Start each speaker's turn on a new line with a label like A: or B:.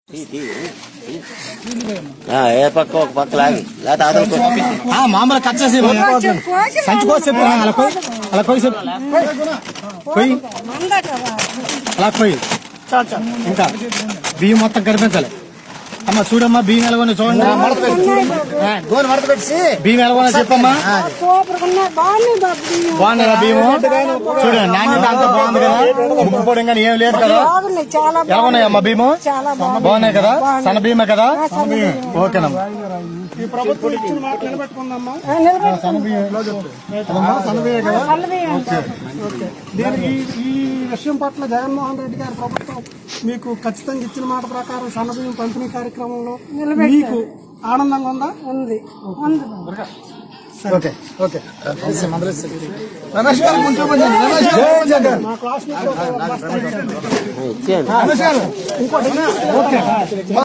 A: ఆ, ఏ పక్క ఒక పక్క లాగి లేకపోతే అదొక
B: ఆ, మామూలు కట్ చేసి సంచి కోసి చెప్పు ఆ, అలా కొయ్యి అలా కొయ్యి చెప్పు కొయ్యి అలా కొయ్యి ఇంకా బియ్యం మొత్తం కనిపించాలి అమ్మ చూడమ్మా బియ్యం ఎలాగొని చూడండి
C: గోరు మడత పెట్టి
B: బియ్యం ఎలాగొని చెప్పమ్మా బాగున్నారా బియ్యము చూడండి నాణ్యత అంతా బాగుంది కదా ముక్కు పొడి కానీ ఏం లేదు కదా
D: చాలా
B: ఎలా ఉన్నాయమ్మా బియ్యము
D: చాలా బాగుంది.
B: బాగున్నాయి కదా సన్న బియ్యమే కదా ఓకేనమ్మా
C: ఈ ప్రభుత్వం ఇచ్చిన మాట నిలబెట్టుకుందమ్మా
D: ఆ, నిలబెట్టు.
B: సన్న బియ్యం అదమ్మా, సన్న బియ్యమే కదా
D: పల్లవి అంట.
C: దీనికి ఈ విషయం పట్ల జగన్మోహన్ రెడ్డి గారి ప్రభుత్వం మీకు ఖచ్చితంగా ఇచ్చిన మాట ప్రకారం సన్నబియ్యం పంపిణీ కార్యక్రమంలో మీకు ఆనందంగా ఉందా
D: ఉంది ఉంది
B: ఓకే ఓకే రమేష్ గారు కొంచెం కొంచెం రమేష్ గారు కొంచెం కొంచెం.
C: మా క్లాస్
A: ఇచ్చేయండి
B: రమేష్ గారు ఇంకోటి ఓకే